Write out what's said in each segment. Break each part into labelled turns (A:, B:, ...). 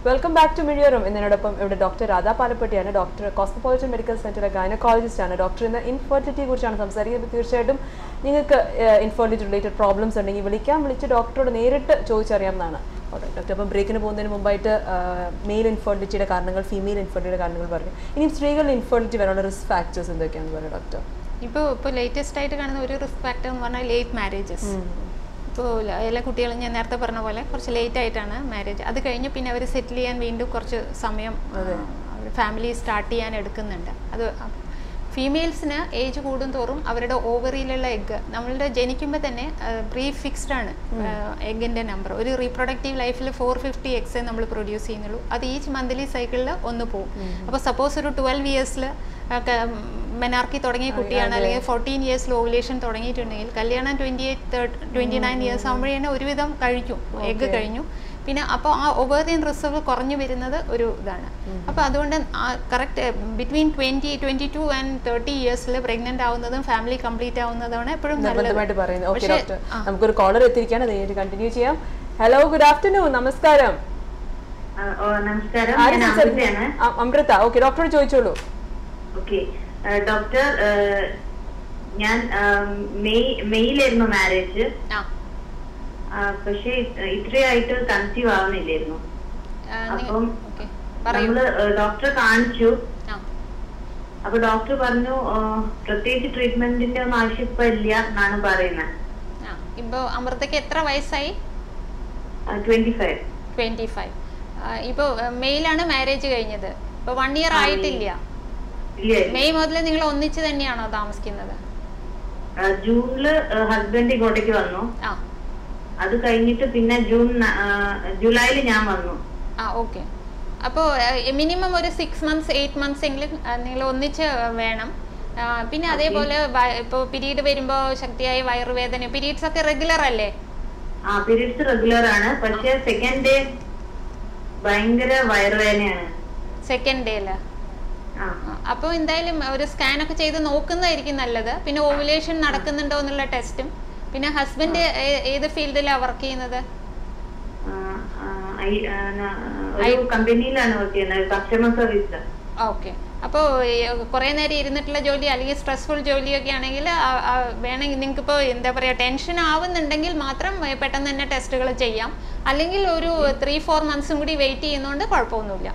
A: Welcome back to മിഴിയറും എന്നതിനോടൊപ്പം ഇവിടെ ഡോക്ടർ രാധാ പാലപ്പെട്ടിയാണ് ഡോക്ടർ കോസ്മോപോളിറ്റൻ മെഡിക്കൽ സെന്ററിലെ ഗൈനക്കോളജിസ്റ്റ് ആണ് ഡോക്ടർ ഇന്ന് ഇൻഫെർട്ടിലിറ്റിയെ കുറിച്ചാണ് സംസാരിക്കുന്നത് തീർച്ചയായിട്ടും നിങ്ങൾക്ക് ഇൻഫെർട്ടിലിറ്റി റിലേറ്റഡ് പ്രോബ്ലംസ് ഉണ്ടെങ്കിൽ വിളിക്കാം വിളിച്ച് ഡോക്ടറോട് നേരിട്ട് ചോദിച്ചറിയാവുന്നതാണ് ഓക്കെ ഡോക്ടർ അപ്പം ബ്രേക്കിന് പോകുന്നതിന് മുമ്പായിട്ട് മെയിൽ ഇൻഫെർട്ടിലിറ്റിയുടെ കാരണങ്ങൾ ഫീമെയിൽ ഇൻഫെർട്ടിലിറ്റിയുടെ കാരണങ്ങൾ പറഞ്ഞു ഇനി സ്ത്രീകളുടെ ഇൻഫെർട്ടിലിറ്റി വരാനുള്ള റിസ്ക് ഫാക്ടേഴ്സ് എന്തൊക്കെയാണെന്ന് പറഞ്ഞു ഡോക്ടർ
B: ഇപ്പോൾ ഇപ്പോൾ ലേറ്റസ്റ്റ് ആയിട്ട് കാണുന്ന ഒരു റിസ്ക് ഫാക്ടർ എന്ന് പറഞ്ഞാൽ ലേറ്റ് മാരേജസ് ഇപ്പോൾ എല്ലാ കുട്ടികളും ഞാൻ നേരത്തെ പറഞ്ഞ പോലെ കുറച്ച് ലേറ്റ് ആയിട്ടാണ് മാരേജ് അത് കഴിഞ്ഞ് പിന്നെ അവർ സെറ്റിൽ ചെയ്യാൻ വീണ്ടും കുറച്ച് സമയം ഫാമിലി സ്റ്റാർട്ട് ചെയ്യാൻ എടുക്കുന്നുണ്ട് അത് ഫീമെയിൽസിന് ഏജ് കൂടുന്തോറും അവരുടെ ഓവറിയിലുള്ള എഗ്ഗ് നമ്മളുടെ ജനിക്കുമ്പോൾ തന്നെ പ്രീ ഫിക്സ്ഡ് ആണ് എഗ്ഗിൻ്റെ നമ്പർ ഒരു റീപ്രൊഡക്റ്റീവ് ലൈഫിൽ ഫോർ ഫിഫ്റ്റി എക്സേ നമ്മൾ പ്രൊഡ്യൂസ് ചെയ്യുന്നുള്ളൂ അത് ഈച്ച് മന്ത്ലി സൈക്കിളിൽ ഒന്ന് പോകും അപ്പോൾ സപ്പോസ് ഒരു ട്വൽവ് ഇയേഴ്സിൽ മെനാർക്കി തുടങ്ങിയ കുട്ടിയാണ് അല്ലെങ്കിൽ ഫോർട്ടീൻ ഇയേഴ്സിൽ ഓവുലേഷൻ തുടങ്ങിയിട്ടുണ്ടെങ്കിൽ കല്യാണം twenty eight twenty nine years ആകുമ്പോഴേ തന്നെ ഒരുവിധം കഴിക്കും എഗ്ഗ് കഴിഞ്ഞു പിന്നെ അപ്പോൾ ആ ഒവേറിയൻ റിസർവ് കുറഞ്ഞു വരുന്നത് ഒരു ഇതാണ് അപ്പോൾ അതുകൊണ്ട് correct between twenty twenty two and thirty ഇയേഴ്സിൽ പ്രഗ്നന്റ് ആവുന്നതും ഫാമിലി കംപ്ലീറ്റ് ആവുന്നതാണ് എപ്പോഴും
A: നിർബന്ധമായിട്ട് പറയുന്നത് ഓക്കെ ഡോക്ടർ നമുക്കൊരു കോളർ എത്തിയിരിക്കുകയാണ് അത് കഴിഞ്ഞിട്ട് കണ്ടിന്യൂ ചെയ്യാം ഹലോ ഗുഡ് ആഫ്റ്റർനൂൺ നമസ്കാരം
C: ആ, ഓ, നമസ്കാരം
A: ആര്
C: ഞാൻ
A: സംസാരിക്കുന്നത്?
C: അമൃതയാണ്
A: അ- അമൃത ഓക്കെ ഡോക്ടറോട് ചോദിച്ചോളൂ
C: ഓക്കെ ഡോക്ടർ ആ, ഞാൻ ആ, മെയ് മെയ്യിലായിരുന്നു മാരേജ്
B: ആ
C: പക്ഷെ ഇത്രയായിട്ട് കൺസീവ് ആവുന്നില്ലായിരുന്നു
B: ആ, നി-
C: അപ്പം
B: ഓക്കെ പറയൂ
C: നമ്മള് ഡോക്ടറെ കാണിച്ചു
B: ആ
C: അപ്പൊ ഡോക്ടർ പറഞ്ഞു ആ, പ്രത്യേകിച്ച് ട്രീറ്റ്മെന്റിന്റെ ഒന്നും ആവശ്യം ഇപ്പൊ ഇല്ല എന്നാണ് പറയുന്നത്
B: ആ ഇപ്പോൾ അമൃതയ്ക്ക് എത്ര വയസ്സായി
C: ട്വന്റി ഫൈവ്
B: ട്വൻറ്റി ഫൈവ് ഇപ്പോൾ മെയിലാണ് മാരേജ് കഴിഞ്ഞത് ഇപ്പോൾ വൺ ഇയർ ആയിട്ടില്ല
C: ഇല്ല
B: മെയ് മുതൽ നിങ്ങൾ ഒന്നിച്ച് തന്നെയാണോ താമസിക്കുന്നത്
C: ആ, ജൂണില് ഹസ്ബൻഡ് ഇങ്ങോട്ടേക്ക് വന്നു
B: ആ
C: അത് കഴിഞ്ഞിട്ട് പിന്നെ ജൂൺ ജൂലൈയിൽ ഞാൻ വന്നു
B: ആ ഓക്കെ അപ്പോൾ മിനിമം ഒരു സിക്സ് മന്ത്സ് എയ്റ്റ് മന്ത്സ് എങ്കിലും നിങ്ങൾ ഒന്നിച്ച് വേണം ആ, പിന്നെ അതേപോലെ ഇപ്പോൾ പിരീഡ് വരുമ്പോൾ ശക്തിയായ വയറുവേദന പീരീഡ്സ് ഒക്കെ റെഗുലർ അല്ലേ
C: ആ പീരീഡ്സ് റെഗുലർ ആണ് പക്ഷെ സെക്കൻഡ് ഡേ ഭയങ്കര വയറുവേദനയാണ്
B: സെക്കൻഡ് ഡേയിൽ
C: ആ
B: അപ്പോൾ എന്തായാലും ഒരു സ്കാൻ ഒക്കെ ചെയ്ത് നോക്കുന്നതായിരിക്കും നല്ലത് പിന്നെ ഓവുലേഷൻ നടക്കുന്നുണ്ടോ എന്നുള്ള ടെസ്റ്റും പിന്നെ ഹസ്ബൻഡ് ഏത് ഫീൽഡിലാണ് വർക്ക് ചെയ്യുന്നത്
C: ആ, ആ, ഐ- ആ, ന- ഒരു കമ്പനിയിലാണ് വർക്ക് ചെയ്യുന്നത് കസ്റ്റമർ സർവീസ്
B: ഓക്കെ അപ്പോൾ കുറേ നേരം ഇരുന്നിട്ടുള്ള ജോലി അല്ലെങ്കിൽ സ്ട്രെസ്ഫുൾ ജോലിയൊക്കെ ആണെങ്കിൽ ആ- ആ വേണമെങ്കിൽ നിങ്ങൾക്ക് ഇപ്പോൾ എന്താ പറയുക ടെൻഷൻ ആവുന്നുണ്ടെങ്കിൽ മാത്രം ഏ, പെട്ടെന്ന് തന്നെ ടെസ്റ്റുകൾ ചെയ്യാം അല്ലെങ്കിൽ ഒരു ത്രീ ഫോർ മന്ത്സും കൂടി വെയിറ്റ് ചെയ്യുന്നതുകൊണ്ട് കുഴപ്പമൊന്നുമില്ല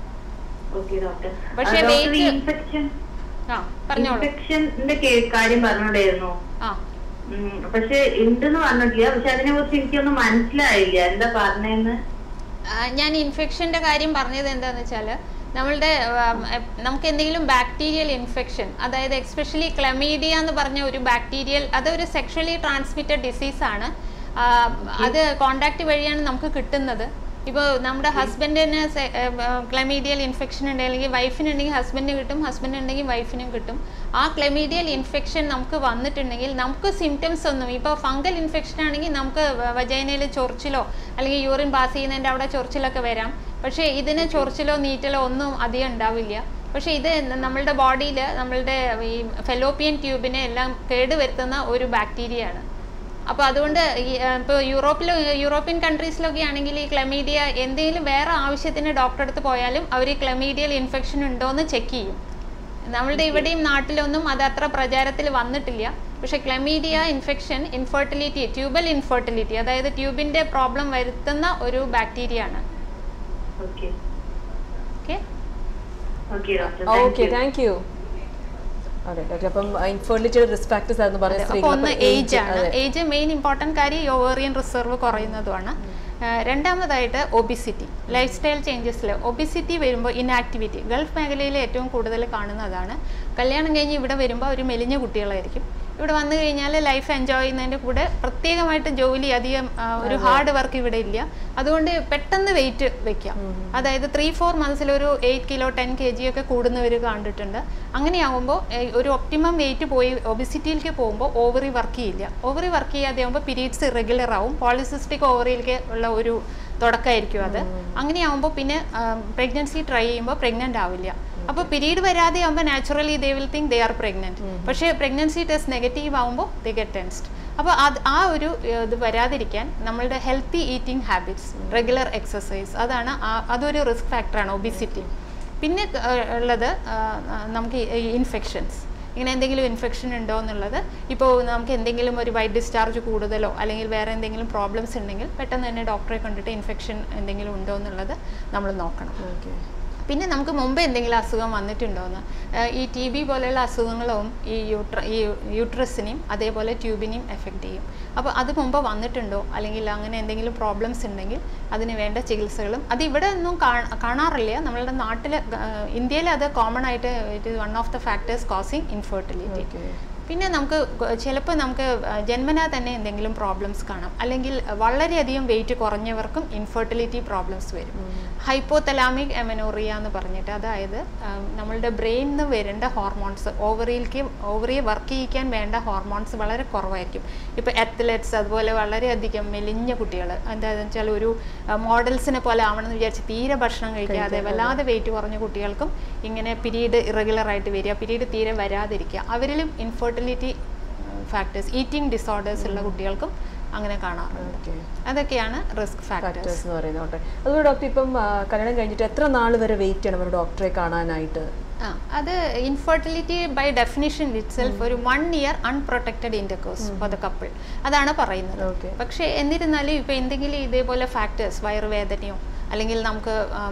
C: ഓക്കെ ഡോക്ടർ
B: പക്ഷേ
C: ഡോക്ടർ
B: weight-
C: ഇൻഫെക്ഷൻ
B: ആ പറഞ്ഞോളൂ
C: ഇൻഫെക്ഷന്റെ കാര്യം പറഞ്ഞോണ്ടായിരുന്നു
B: ആ
C: ഉം, പക്ഷെ ഉണ്ടെന്ന് പറഞ്ഞിട്ടില്ല പക്ഷെ അതിനെ കുറിച്ച് എനിക്കൊന്നും മനസ്സിലായില്ല എന്താ പറഞ്ഞതെന്ന്
B: ആ, ഞാൻ ഇൻഫെക്ഷൻ്റെ കാര്യം പറഞ്ഞത് എന്താണെന്ന് വെച്ചാൽ നമ്മളുടെ ആം, എ- നമുക്ക് എന്തെങ്കിലും ബാക്ടീരിയൽ ഇൻഫെക്ഷൻ അതായത് എക്സ്പെഷ്യലി ക്ലമീഡിയ എന്ന് പറഞ്ഞ ഒരു ബാക്ടീരിയൽ അതൊരു സെക്ഷലി ട്രാൻസ്മിറ്റഡ് ഡിസീസാണ് അത് കോണ്ടാക്ട് വഴിയാണ് നമുക്ക് കിട്ടുന്നത് ഇപ്പോൾ നമ്മുടെ ഹസ്ബൻഡിന് ക്ലമീഡിയൽ ഇൻഫെക്ഷൻ ഉണ്ടെങ്കിൽ വൈഫിനുണ്ടെങ്കിൽ ഹസ്ബൻഡിന് കിട്ടും ഹസ്ബൻഡ് ഉണ്ടെങ്കിൽ വൈഫിനും കിട്ടും ആ ക്ലമീഡിയൽ ഇൻഫെക്ഷൻ നമുക്ക് വന്നിട്ടുണ്ടെങ്കിൽ നമുക്ക് സിംറ്റംസ് ഒന്നും ഇപ്പോൾ ഫംഗൽ ഇൻഫെക്ഷൻ ആണെങ്കിൽ നമുക്ക് വജൈനയിൽ ചൊറിച്ചിലോ അല്ലെങ്കിൽ യൂറിൻ പാസ് ചെയ്യുന്നതിൻ്റെ അവിടെ ചൊറിച്ചിലൊക്കെ വരാം പക്ഷേ ഇതിന് ചൊറിച്ചിലോ നീറ്റലോ ഒന്നും അധികം ഉണ്ടാവില്ല പക്ഷേ ഇത് നമ്മളുടെ ബോഡിയിൽ നമ്മളുടെ ഈ ഫെലോപ്പിയൻ ട്യൂബിനെ എല്ലാം കേടുവരുത്തുന്ന ഒരു ബാക്ടീരിയ ആണ് അപ്പോൾ അതുകൊണ്ട് ഈ ഇപ്പോൾ യൂറോപ്പിൽ യൂറോപ്യൻ കൺട്രീസിലൊക്കെ ആണെങ്കിൽ ഈ ക്ലമീഡിയ എന്തെങ്കിലും വേറെ ആവശ്യത്തിന് ഡോക്ടറെ അടുത്ത് പോയാലും അവർ ഈ ക്ലമീഡിയൽ ഇൻഫെക്ഷൻ ഉണ്ടോ എന്ന് ചെക്ക് ചെയ്യും നമ്മളുടെ ഇവിടെയും നാട്ടിലൊന്നും അത് അത്ര പ്രചാരത്തിൽ വന്നിട്ടില്ല പക്ഷെ chlamydia infection infertility tubal infertility അതായത് ട്യൂബിൻ്റെ പ്രോബ്ലം വരുത്തുന്ന ഒരു ബാക്ടീരിയ ആണ്
C: okay
B: okay
C: okay doctor
A: okay thank you അതെ ഡോക്ടർ അപ്പം ഇൻഫെർട്ടിലിറ്റിയുടെ റിസ്ക് ഫാക്ടേഴ്സ് ആയിരുന്നു പറയുന്നത്
B: അപ്പോൾ ഒന്ന്
A: സ്ത്രീകൾ
B: ഏജ് ആണ് ഏജ് മെയിൻ ഇമ്പോർട്ടൻറ്റ് കാര്യം ഓവേറിയൻ റിസർവ് കുറയുന്നതുമാണ് ആ, രണ്ടാമതായിട്ട് ഒബിസിറ്റി ലൈഫ് സ്റ്റൈൽ ചേഞ്ചസിൽ ഒബിസിറ്റി വരുമ്പോൾ ഇനാക്ടിവിറ്റി ഗൾഫ് മേഖലയിൽ ഏറ്റവും കൂടുതൽ കാണുന്നതാണ് കല്യാണം കഴിഞ്ഞ് ഇവിടെ വരുമ്പോൾ ഒരു മെലിഞ്ഞ കുട്ടികളായിരിക്കും ഇവിടെ വന്നു കഴിഞ്ഞാൽ ലൈഫ് എൻജോയ് ചെയ്യുന്നതിൻ്റെ കൂടെ പ്രത്യേകമായിട്ട് ജോലി അധികം ആ, ഒരു ഹാർഡ് വർക്ക് ഇവിടെ ഇല്ല അതുകൊണ്ട് പെട്ടെന്ന് വെയിറ്റ് വെക്കാം അതായത് ത്രീ ഫോർ മന്ത്സിൽ ഒരു eight kilo ten K G ഒക്കെ കൂടുന്നവർ കണ്ടിട്ടുണ്ട് അങ്ങനെയാകുമ്പോൾ ഒരു ഒപ്റ്റിമം വെയിറ്റ് പോയി ഒബിസിറ്റിയിലേക്ക് പോകുമ്പോൾ ഓവറി വർക്ക് ചെയ്യില്ല ഓവറി വർക്ക് ചെയ്യാതെ ആകുമ്പോൾ പീരീഡ്സ് ഇറഗുലർ ആവും പോളിസിസ്റ്റിക് ഓവറിയിലേക്ക് ഉള്ള ഒരു തുടക്കമായിരിക്കും അത് അങ്ങനെയാകുമ്പോൾ പിന്നെ പ്രഗ്നൻസി ട്രൈ ചെയ്യുമ്പോൾ പ്രഗ്നൻ്റ് ആവില്ല അപ്പോൾ പീരീഡ് വരാതെ ആകുമ്പോൾ naturally they will think they are pregnant പക്ഷേ പ്രഗ്നൻസി ടെസ്റ്റ് നെഗറ്റീവ് ആകുമ്പോൾ ദേ ഗെറ്റ് ടെൻസ്ഡ് അപ്പോൾ അത് ആ ഒരു ഏർ, ഇത് വരാതിരിക്കാൻ നമ്മളുടെ healthy eating habits regular exercise അതാണ് ആ- അതൊരു റിസ്ക് ഫാക്ടറാണ് ഒബിസിറ്റി പിന്നെ ഏർ, ഉള്ളത് ആ, ആ, നമുക്ക് ഇൻഫെക്ഷൻസ് ഇങ്ങനെ എന്തെങ്കിലും ഇൻഫെക്ഷൻ ഉണ്ടോ എന്നുള്ളത് ഇപ്പോൾ നമുക്ക് എന്തെങ്കിലും ഒരു വൈറ്റ് ഡിസ്ചാർജ് കൂടുതലോ അല്ലെങ്കിൽ വേറെ എന്തെങ്കിലും പ്രോബ്ലംസ് ഉണ്ടെങ്കിൽ പെട്ടെന്ന് തന്നെ ഡോക്ടറെ കണ്ടിട്ട് ഇൻഫെക്ഷൻ എന്തെങ്കിലും ഉണ്ടോ എന്നുള്ളത് നമ്മൾ നോക്കണം
A: ഓക്കെ
B: പിന്നെ നമുക്ക് മുമ്പ് എന്തെങ്കിലും അസുഖം വന്നിട്ടുണ്ടോയെന്ന് ഈ ടി ബി പോലെയുള്ള അസുഖങ്ങളും ഈ യൂട്ര ഈ യൂട്രസിനെയും അതേപോലെ ട്യൂബിനെയും എഫക്റ്റ് ചെയ്യും അപ്പോൾ അത് മുമ്പ് വന്നിട്ടുണ്ടോ അല്ലെങ്കിൽ അങ്ങനെ എന്തെങ്കിലും പ്രോബ്ലംസ് ഉണ്ടെങ്കിൽ അതിന് വേണ്ട ചികിത്സകളും അത് ഇവിടെ ഒന്നും കാ- കാണാറില്ല നമ്മളുടെ നാട്ടിൽ ഇന്ത്യയിൽ അത് കോമൺ ആയിട്ട് it is one of the factors causing infertility
A: okay
B: പിന്നെ നമുക്ക് ചിലപ്പോൾ നമുക്ക് ആ, ജന്മനാ തന്നെ എന്തെങ്കിലും പ്രോബ്ലംസ് കാണാം അല്ലെങ്കിൽ വളരെയധികം വെയിറ്റ് കുറഞ്ഞവർക്കും ഇൻഫെർട്ടിലിറ്റി പ്രോബ്ലംസ് വരും ഹൈപ്പോതലാമിക് എമനോറിയ എന്ന് പറഞ്ഞിട്ട് അതായത് ആ, നമ്മളുടെ ബ്രെയിനിൽ നിന്ന് വരേണ്ട ഹോർമോൺസ് ഓവറിയിലേക്ക് ഓവറിയെ വർക്ക് ചെയ്യിക്കാൻ വേണ്ട ഹോർമോൺസ് വളരെ കുറവായിരിക്കും ഇപ്പോൾ അത്ലറ്റ്സ് അതുപോലെ വളരെയധികം മെലിഞ്ഞ കുട്ടികൾ എന്താണെന്ന് വെച്ചാൽ ഒരു മോഡൽസിനെ പോലെ ആവണമെന്ന് വിചാരിച്ച് തീരെ ഭക്ഷണം കഴിക്കാതെ വല്ലാതെ വെയിറ്റ് കുറഞ്ഞ കുട്ടികൾക്കും ഇങ്ങനെ പീരീഡ് ഇറഗുലർ ആയിട്ട് വരിക പീരീഡ് തീരെ വരാതിരിക്കുക അവരിലും ഇൻഫെർട്ടിലിറ്റി ഫാക്ടേഴ്സ് ഈറ്റിംഗ് ഡിസോർഡേഴ്സ് ഉള്ള കുട്ടികൾക്കും അങ്ങനെ കാണാറുണ്ട്
A: ഓക്കെ
B: അതൊക്കെയാണ് റിസ്ക് ഫാക്ടേഴ്സ്
A: ഫാക്ടേഴ്സ് എന്ന് പറയുന്നത് ഓട്ടെ അതുപോലെ ഡോക്ടർ ഇപ്പം ആ, കല്യാണം കഴിഞ്ഞിട്ട് എത്ര നാൾ വരെ വെയിറ്റ് ചെയ്യണം ഒരു ഡോക്ടറെ കാണാനായിട്ട്
B: ആ അത് infertility by definition itself ഒരു one year unprotected intercourse for the couple അതാണ് പറയുന്നത്
A: ഓക്കെ
B: പക്ഷേ എന്നിരുന്നാലും ഇപ്പോൾ എന്തെങ്കിലും ഇതേപോലെ ഫാക്ടേഴ്സ് വയറുവേദനയോ അല്ലെങ്കിൽ നമുക്ക്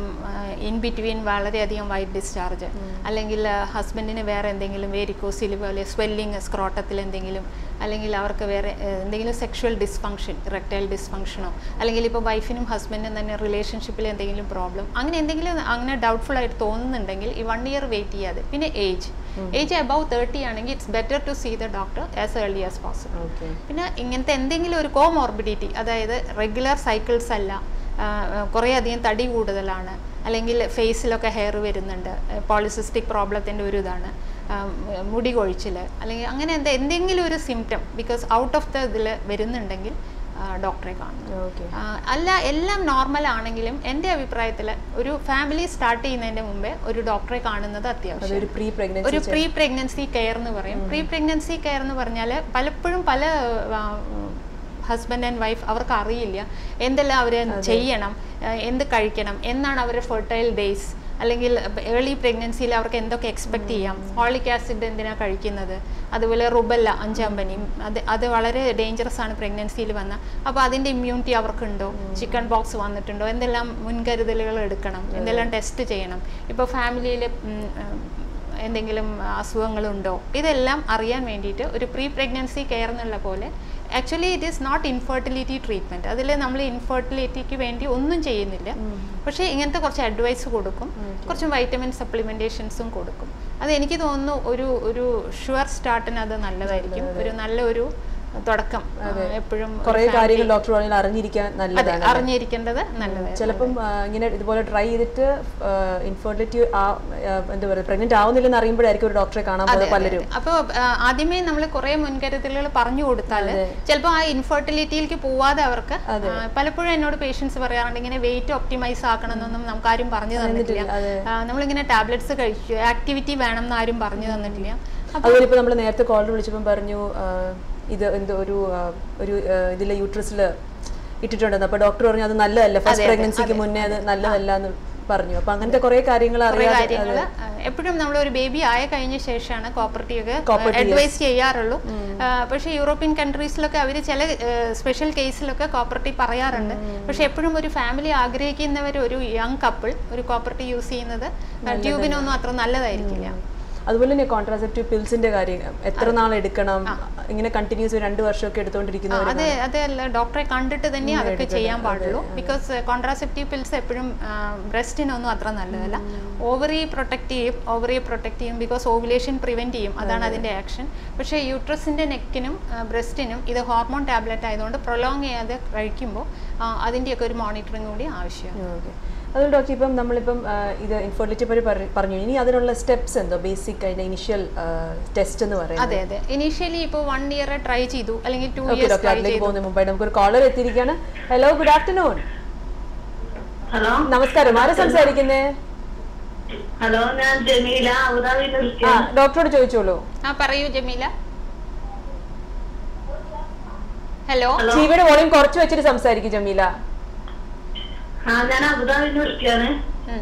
B: ഇൻ ബിറ്റ്വീൻ വളരെയധികം വൈറ്റ് ഡിസ്ചാർജ് അല്ലെങ്കിൽ ഹസ്ബൻഡിന് വേറെ എന്തെങ്കിലും വേരിക്കോസിൽ പോലെ സ്വെല്ലിങ് സ്ക്രോട്ടത്തിൽ എന്തെങ്കിലും അല്ലെങ്കിൽ അവർക്ക് വേറെ ഏഹ്, എന്തെങ്കിലും സെക്ഷുവൽ ഡിസ്ഫങ്ഷൻ ഇറക്ടൈൽ ഡിസ്ഫങ്ഷനോ അല്ലെങ്കിൽ ഇപ്പോൾ വൈഫിനും ഹസ്ബൻഡിനും തന്നെ റിലേഷൻഷിപ്പിൽ എന്തെങ്കിലും പ്രോബ്ലം അങ്ങനെ എന്തെങ്കിലും അങ്ങനെ ഡൗട്ട്ഫുൾ ആയിട്ട് തോന്നുന്നുണ്ടെങ്കിൽ ഈ വൺ ഇയർ വെയിറ്റ് ചെയ്യാതെ പിന്നെ ഏജ് ഏജ് അബവ് തേർട്ടി ആണെങ്കിൽ it's better to see the doctor as early as possible
A: okay
B: പിന്നെ ഇങ്ങനത്തെ എന്തെങ്കിലും ഒരു കോമോർബിഡിറ്റി അതായത് റെഗുലർ സൈക്കിൾസ് അല്ല ആ, ആ, കുറേ അധികം തടി കൂടുതലാണ് അല്ലെങ്കിൽ ഫേസിലൊക്കെ ഹെയർ വരുന്നുണ്ട് പോളിസിസ്റ്റിക് പ്രോബ്ലത്തിൻ്റെ ഒരു ഇതാണ് ആ, മുടി കൊഴിച്ചിൽ അല്ലെങ്കിൽ അങ്ങനെ എന്താ എന്തെങ്കിലും ഒരു symptom because out of the ഇതിൽ വരുന്നുണ്ടെങ്കിൽ ഡോക്ടറെ കാണുന്നു
A: ഓക്കെ
B: ആ, അല്ല എല്ലാം നോർമൽ ആണെങ്കിലും എൻ്റെ അഭിപ്രായത്തിൽ ഒരു ഫാമിലി സ്റ്റാർട്ട് ചെയ്യുന്നതിൻ്റെ മുമ്പേ ഒരു ഡോക്ടറെ കാണുന്നത് അത്യാവശ്യം
A: അതൊരു പ്രീ
B: ഒരു
A: പ്രഗ്നൻസി
B: പ്രീ പ്രഗ്നൻസി കെയർ എന്ന് പറയും പ്രീ പ്രഗ്നൻസി കെയർ എന്ന് പറഞ്ഞാൽ പലപ്പോഴും പല ഹസ്ബൻഡ് ആൻഡ് വൈഫ് അവർക്ക് അറിയില്ല എന്തെല്ലാം അവർ ചെയ്യണം ആ, എന്ത് കഴിക്കണം എന്നാണ് അവരുടെ ഫെർട്ടൈൽ ഡേയ്സ് അല്ലെങ്കിൽ ഏർലി പ്രഗ്നൻസിയിൽ അവർക്ക് എന്തൊക്കെ എക്സ്പെക്ട് ചെയ്യാം ഹോളിക് ആസിഡ് എന്തിനാണ് കഴിക്കുന്നത് അതുപോലെ റുബല്ല അഞ്ചാം പനിയും അത് അത് വളരെ ഡേഞ്ചറസ് ആണ് പ്രഗ്നൻസിയിൽ വന്ന അപ്പോൾ അതിൻ്റെ ഇമ്മ്യൂണിറ്റി അവർക്കുണ്ടോ ചിക്കൻ ബോക്സ് വന്നിട്ടുണ്ടോ എന്തെല്ലാം മുൻകരുതലുകൾ എടുക്കണം എന്തെല്ലാം ടെസ്റ്റ് ചെയ്യണം ഇപ്പോൾ ഫാമിലിയിൽ എന്തെങ്കിലും അസുഖങ്ങളുണ്ടോ ഇതെല്ലാം അറിയാൻ വേണ്ടിയിട്ട് ഒരു പ്രീ പ്രഗ്നൻസി കെയർ എന്നുള്ള പോലെ actually it is not infertility treatment അതിൽ നമ്മൾ ഇൻഫെർട്ടിലിറ്റിക്ക് വേണ്ടി ഒന്നും ചെയ്യുന്നില്ല പക്ഷേ ഇങ്ങനത്തെ കുറച്ച് അഡ്വൈസ് കൊടുക്കും കുറച്ച് വൈറ്റമിൻ സപ്ലിമെൻറ്റേഷൻസും കൊടുക്കും അത് എനിക്ക് തോന്നുന്നു ഒരു ഒരു ഷുവർ സ്റ്റാർട്ടിന് അത് നല്ലതായിരിക്കും ഒരു നല്ല ഒരു തുടക്കം എപ്പോഴും
A: കുറെ കാര്യങ്ങൾ ഡോക്ടർ പറഞ്ഞാൽ അറിഞ്ഞിരിക്കാൻ
B: അതെ
A: നല്ലതാണ്
B: അറിഞ്ഞിരിക്കേണ്ടത് നല്ലതായിരിക്കും
A: ചിലപ്പം ആ, ഇങ്ങനെ ഇതുപോലെ ട്രൈ ചെയ്തിട്ട് ഇൻഫെർട്ടിലിറ്റി എന്താ പറയുക പ്രഗ്നന്റ് ആവുന്നില്ലെന്ന് അറിയുമ്പോഴായിരിക്കും ഒരു ഡോക്ടറെ കാണാൻ പോകുന്നത് പലരും
B: അപ്പോൾ ആദ്യമേ നമ്മൾ കുറേ മുൻകരുതലുകൾ പറഞ്ഞു കൊടുത്താൽ ചിലപ്പോൾ ആ ഇൻഫെർട്ടിലിറ്റിയിലേക്ക് പോവാതെ അവർക്ക് ആ, പലപ്പോഴും എന്നോട് പേഷ്യൻസ് പറയാറുണ്ട് ഇങ്ങനെ വെയിറ്റ് ഒപ്റ്റിമൈസ് ആക്കണം എന്നൊന്നും നമുക്ക് ആരും പറഞ്ഞു തന്നിട്ടില്ല ആ, നമ്മളിങ്ങനെ ടാബ്ലറ്റ്സ് കഴിച്ചു ആക്ടിവിറ്റി വേണം എന്ന് ആരും പറഞ്ഞു തന്നിട്ടില്ല
A: അതുപോലെ ഇപ്പൊ നമ്മൾ നേരത്തെ കോളർ വിളിച്ചപ്പോൾ പറഞ്ഞു ആ, ഇത് എന്തോ ഒരു ആ, ഒരു ആ, ഇതിലെ യൂട്രസിൽ ഇട്ടിട്ടുണ്ടെന്ന് അപ്പൊ ഡോക്ടർ പറഞ്ഞു അത് നല്ലതല്ല ഫസ്റ്റ് പ്രഗ്നൻസിക്ക് മുന്നേ അത് നല്ലതല്ല എന്ന് പറഞ്ഞു അപ്പൊ അങ്ങനത്തെ കുറെ കാര്യങ്ങൾ
B: കുറേ
A: അറിയാതെ
B: കാര്യങ്ങൾ എപ്പോഴും നമ്മൾ ഒരു ബേബി ആയ കഴിഞ്ഞ ശേഷമാണ് കോപ്പറേറ്റീവ് ഒക്കെ അഡ്വൈസ് ചെയ്യാറുള്ളൂ ആ, പക്ഷേ യൂറോപ്യൻ കൺട്രീസിലൊക്കെ അവർ ചില സ്പെഷ്യൽ കേസിലൊക്കെ കോപ്പറേറ്റീവ് പറയാറുണ്ട് പക്ഷെ എപ്പോഴും ഒരു ഫാമിലി ആഗ്രഹിക്കുന്നവർ ഒരു യങ് കപ്പിൾ ഒരു കോപ്പറേറ്റീവ് യൂസ് ചെയ്യുന്നത് ട്യൂബിനൊന്നും അത്ര നല്ലതായിരിക്കില്ല
A: അതുപോലെ തന്നെ കോൺട്രാസെപ്റ്റീവ് പിൽസിന്റെ കാര്യം എത്ര നാൾ എടുക്കണം ഇങ്ങനെ കണ്ടിന്യൂസ് രണ്ടു വർഷമൊക്കെ എടുത്തുകൊണ്ടിരിക്കുന്നവർ
B: അതെ അതല്ല ഡോക്ടറെ കണ്ടിട്ട് തന്നെ അതൊക്കെ ചെയ്യാൻ പാടുള്ളൂ ബിക്കോസ് കോൺട്രാസെപ്റ്റീവ് പിൽസ് എപ്പോഴും ബ്രസ്റ്റിനൊന്നും അത്ര നല്ലതല്ല ഓവറി പ്രൊട്ടക്ട് ചെയ്യും ഓവറി പ്രൊട്ടക്ട് ചെയ്യും ബിക്കോസ് ഓവുലേഷൻ പ്രിവെന്റ് ചെയ്യും അതാണ് അതിന്റെ ആക്ഷൻ പക്ഷേ യൂട്രസിന്റെ നെക്കിനും ബ്രസ്റ്റിനും ഇത് ഹോർമോൺ ടാബ്ലറ്റ് ആയതുകൊണ്ട് പ്രൊലോങ് ചെയ്യാതെ കഴിക്കുമ്പോൾ അതിൻ്റെയൊക്കെ ഒരു മോണിറ്ററിങ് കൂടി ആവശ്യമാണ്
A: ഓക്കെ അതുപോലെ ഡോക്ടർ ഇപ്പം നമ്മളിപ്പം ആ, ഇത് ഇൻഫെർട്ടിലിറ്റി പറ്റി പറ- പറഞ്ഞു ഇനി അതിനുള്ള സ്റ്റെപ്സ് എന്തോ ബേസിക് അതിന്റെ ഇനിഷ്യൽ ടെസ്റ്റ് എന്ന് പറയുന്നത്
B: അതെ അതെ ഇനീഷ്യലി ഇപ്പോൾ വൺ ഇയർ ട്രൈ ചെയ്തു അല്ലെങ്കിൽ two
A: okay
B: years
A: doctor
B: try
A: അതിലേക്ക്
B: ചെയ്തു
A: പോകുന്ന മുമ്പായി നമുക്കൊരു കോളർ എത്തിയിരിക്കുകയാണ് ഹലോ ഗുഡ് ആഫ്റ്റർനൂൺ
C: ഹലോ
A: നമസ്കാരം ആരാ സംസാരിക്കുന്നേ
C: ഹലോ ഞാൻ ജമീല അബുദാബിയിൽ
A: ആ
C: വിളിക്കുകയാണ്
A: ഡോക്ടറോട് ചോദിച്ചോളൂ
B: ആ പറയൂ ജമീല ഹലോ
C: ഹലോ
A: ടിവിയുടെ വോളിയം കുറച്ച് വെച്ചിട്ട് സംസാരിക്കും ജമീല
C: ആ ഞാൻ അബുദാബിയിൽ നിന്ന് വിളിക്കുകയാണ്
B: ഉം.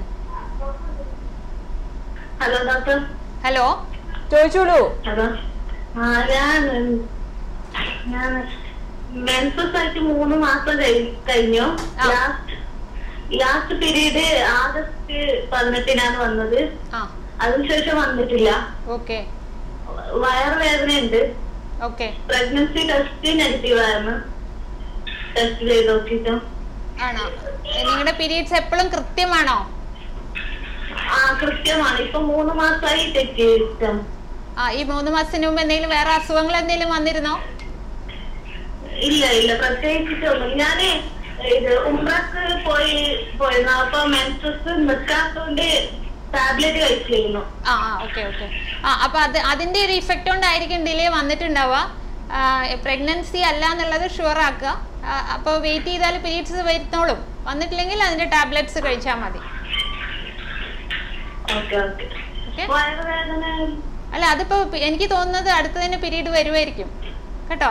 C: ഹലോ ഡോക്ടർ
B: ഹലോ
A: ചോദിച്ചോളൂ
C: ഹലോ ആ ഞാൻ ഞാൻ മെൻസസ് ആയിട്ട് മൂന്ന് മാസം കഴി- കഴിഞ്ഞു
B: ആ.
C: ലാസ്റ്റ് ലാസ്റ്റ് പീരീഡ് ആഗസ്റ്റ് പതിനെട്ടിനാണ് വന്നത്
B: ആ
C: അതിനുശേഷം വന്നിട്ടില്ല
B: ഓക്കെ
C: വയറുവേദനയുണ്ട്
B: ഓക്കെ
C: പ്രഗ്നൻസി ടെസ്റ്റ് നെഗറ്റീവ് ആയിരുന്നു ടെസ്റ്റ് ചെയ്ത് നോക്കിട്ടോ
B: ആണോ നിങ്ങളുടെ പീരീഡ്സ് എപ്പോഴും കൃത്യമാണോ
C: ആ കൃത്യമാണ് ഇപ്പൊ മൂന്ന് മാസമായി തെറ്റ് ചെയ്തിട്ട്
B: ആ ഈ മൂന്ന് മാസത്തിന് മുമ്പ് എന്തെങ്കിലും വേറെ അസുഖങ്ങൾ എന്തെങ്കിലും വന്നിരുന്നോ
C: ഇല്ല ഇല്ല പ്രത്യേകിച്ചിട്ടൊന്നും ഞാന് ഇത് ഉമ്രക്ക് പോയി പോയിരുന്നു അപ്പൊ മെൻസസ് നിൽക്കാത്തോണ്ട് ടാബ്ലറ്റ് കഴിച്ചിരുന്നു
B: ആ ആ ഓക്കെ ഓക്കെ ആ അപ്പൊ അത് അതിന്റെ ഒരു ഇഫക്റ്റ് കൊണ്ടായിരിക്കും ഡിലേ വന്നിട്ടുണ്ടാവുക പ്രഗ്നൻസി അല്ല എന്നുള്ളത് ഷുവർ ആക്കുക അപ്പോൾ വെയിറ്റ് ചെയ്താൽ പീരീഡ്സ് വരുന്നോളും വന്നിട്ടില്ലെങ്കിൽ അതിന്റെ ടാബ്ലറ്റ്സ് കഴിച്ചാൽ മതി
C: ഓക്കെ ഓക്കെ
B: ഓക്കെ
C: വയറുവേദന
B: അല്ല അതിപ്പോ പി- എനിക്ക് തോന്നുന്നത് അടുത്തതിന് പീരീഡ് വരുമായിരിക്കും കേട്ടോ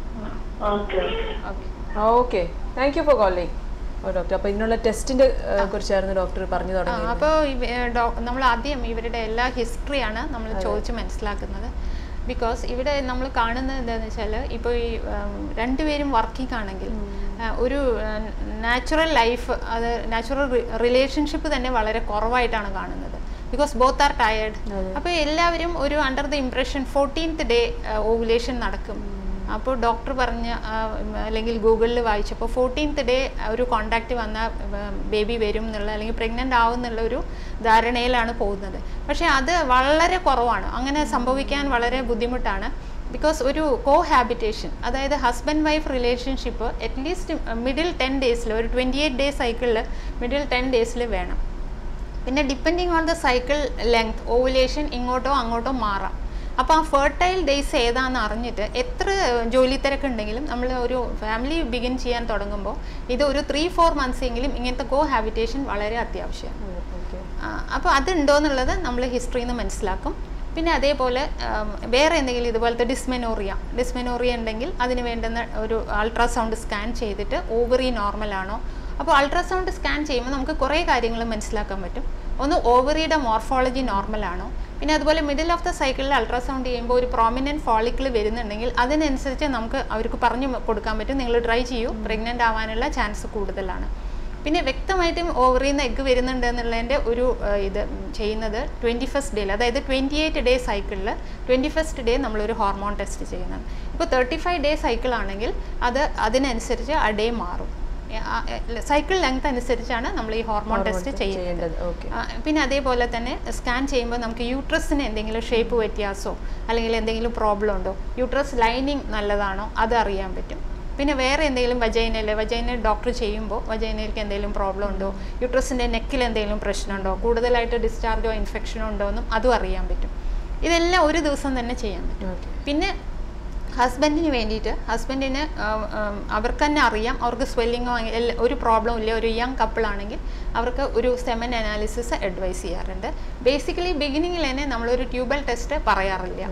C: okay
B: okay
A: okay thank you for calling ഓ ഡോക്ടർ അപ്പോൾ ഇതിനുള്ള ടെസ്റ്റിന്റെ കുറിച്ചായിരുന്നു ഡോക്ടർ പറഞ്ഞു തുടങ്ങിയത്
B: അപ്പോൾ നമ്മൾ ആദ്യം ഇവരുടെ എല്ലാ ഹിസ്റ്ററിയാണ് നമ്മൾ ചോദിച്ച് മനസ്സിലാക്കുന്നത് ബിക്കോസ് ഇവിടെ നമ്മൾ കാണുന്നത് എന്താണെന്ന് വെച്ചാൽ ഇപ്പോൾ ഈ ഉം, രണ്ടുപേരും വർക്കിംഗ് ആണെങ്കിൽ ആ, ഒരു നാച്ചുറൽ ലൈഫ് അത് നാച്ചുറൽ റിലേഷൻഷിപ്പ് തന്നെ വളരെ കുറവായിട്ടാണ് കാണുന്നത് ബിക്കോസ് ബോത്ത് ആർ ടയേർഡ് അപ്പോൾ എല്ലാവരും ഒരു under the impression fourteenth day ovulation നടക്കും അപ്പോൾ ഡോക്ടർ പറഞ്ഞ ആ, ഉം, അല്ലെങ്കിൽ ഗൂഗിളിൽ വായിച്ചപ്പോൾ ഫോർട്ടീൻത്ത് ഡേ ഒരു കോണ്ടാക്റ്റ് വന്ന ബേബി വരും എന്നുള്ള അല്ലെങ്കിൽ പ്രഗ്നൻ്റ് ആവും എന്നുള്ള ഒരു ധാരണയിലാണ് പോകുന്നത് പക്ഷേ അത് വളരെ കുറവാണ് അങ്ങനെ സംഭവിക്കാൻ വളരെ ബുദ്ധിമുട്ടാണ് ബിക്കോസ് ഒരു കോ ഹാബിറ്റേഷൻ അതായത് husband wife relationship at least middle ten ഡേയ്സിൽ ഒരു ട്വൻറ്റി എയ്റ്റ് ഡേ സൈക്കിളിൽ മിഡിൽ ടെൻ ഡേയ്സിൽ വേണം പിന്നെ depending on the cycle length ovulation ഇങ്ങോട്ടോ അങ്ങോട്ടോ മാറാം അപ്പോൾ ആ ഫെർട്ടൈൽ ഡേയ്സ് ഏതാണെന്ന് അറിഞ്ഞിട്ട് എത്ര ജോലി തിരക്കുണ്ടെങ്കിലും നമ്മൾ ഒരു ഫാമിലി ബിഗിൻ ചെയ്യാൻ തുടങ്ങുമ്പോൾ ഇത് ഒരു ത്രീ ഫോർ മന്ത്സ് എങ്കിലും ഇങ്ങനത്തെ കോ ഹാബിറ്റേഷൻ വളരെ അത്യാവശ്യമാണ്
A: ഓക്കെ
B: അപ്പോൾ അതുണ്ടോ എന്നുള്ളത് നമ്മൾ ഹിസ്റ്ററിയിൽ നിന്ന് മനസ്സിലാക്കും പിന്നെ അതേപോലെ ആം, വേറെ എന്തെങ്കിലും ഇതുപോലത്തെ ഡിസ്മെനോറിയ ഡിസ്മെനോറിയ ഉണ്ടെങ്കിൽ അതിന് വേണ്ടുന്ന ഒരു അൾട്രാസൗണ്ട് സ്കാൻ ചെയ്തിട്ട് ഓവറി നോർമൽ ആണോ അപ്പോൾ അൾട്രാസൗണ്ട് സ്കാൻ ചെയ്യുമ്പോൾ നമുക്ക് കുറേ കാര്യങ്ങൾ മനസ്സിലാക്കാൻ പറ്റും ഒന്ന് ഓവറിയുടെ മോർഫോളജി നോർമൽ ആണോ പിന്നെ അതുപോലെ മിഡിൽ ഓഫ് ദ സൈക്കിളിൽ അൾട്രാസൗണ്ട് ചെയ്യുമ്പോൾ ഒരു പ്രോമിനൻറ്റ് ഫോളിക്കിൾ വരുന്നുണ്ടെങ്കിൽ അതിനനുസരിച്ച് നമുക്ക് അവർക്ക് പറഞ്ഞു കൊടുക്കാൻ പറ്റും നിങ്ങൾ ട്രൈ ചെയ്യൂ പ്രഗ്നൻ്റ് ആവാനുള്ള ചാൻസ് കൂടുതലാണ് പിന്നെ വ്യക്തമായിട്ടും ഓവറിൽ നിന്ന് എഗ്ഗ് വരുന്നുണ്ട് എന്നുള്ളതിൻ്റെ ഒരു ആ, ഇത് ചെയ്യുന്നത് ട്വൻറ്റി ഫസ്റ്റ് ഡേയിൽ അതായത് ട്വൻറ്റി എയ്റ്റ് ഡേ സൈക്കിളിൽ ട്വൻറ്റി ഫസ്റ്റ് ഡേ നമ്മളൊരു ഹോർമോൺ ടെസ്റ്റ് ചെയ്യുന്നത് ഇപ്പോൾ തേർട്ടി ഫൈവ് ഡേ സൈക്കിൾ ആണെങ്കിൽ അത് അതിനനുസരിച്ച് ആ ഡേ മാറും സൈക്കിൾ ലെങ്ത് അനുസരിച്ചാണ് നമ്മൾ ഈ ഹോർമോൺ ടെസ്റ്റ് ചെയ്യുന്നത്
A: ചെയ്യേണ്ടത് ഓക്കെ
B: ആ, പിന്നെ അതേപോലെ തന്നെ സ്കാൻ ചെയ്യുമ്പോൾ നമുക്ക് യൂട്രസിന് എന്തെങ്കിലും ഷേപ്പ് വ്യത്യാസമോ അല്ലെങ്കിൽ എന്തെങ്കിലും പ്രോബ്ലം ഉണ്ടോ യൂട്രസ് ലൈനിങ് നല്ലതാണോ അത് അറിയാൻ പറ്റും പിന്നെ വേറെ എന്തെങ്കിലും വജൈനയിൽ വജൈന ഡോക്ടർ ചെയ്യുമ്പോൾ വജൈനയിലേക്ക് എന്തെങ്കിലും പ്രോബ്ലം ഉണ്ടോ യൂട്രസിൻ്റെ നെക്കിൽ എന്തെങ്കിലും പ്രശ്നമുണ്ടോ കൂടുതലായിട്ട് ഡിസ്ചാർജോ ഇൻഫെക്ഷനോ ഉണ്ടോ എന്നും അതും അറിയാൻ പറ്റും ഇതെല്ലാം ഒരു ദിവസം തന്നെ ചെയ്യാൻ പറ്റും
A: ഓക്കെ
B: പിന്നെ ഹസ്ബൻഡിന് വേണ്ടിയിട്ട് ഹസ്ബൻഡിന് അവർക്ക് തന്നെ അറിയാം അവർക്ക് സ്വെല്ലിങ്ങോ ഒരു പ്രോബ്ലം ഇല്ല ഒരു യങ് കപ്പിൾ ആണെങ്കിൽ അവർക്ക് ഒരു സെമൻ അനാലിസിസ് അഡ്വൈസ് ചെയ്യാറുണ്ട് ബേസിക്കലി ബിഗിനിങ്ങിൽ തന്നെ നമ്മളൊരു ട്യൂബൽ ടെസ്റ്റ് പറയാറില്ല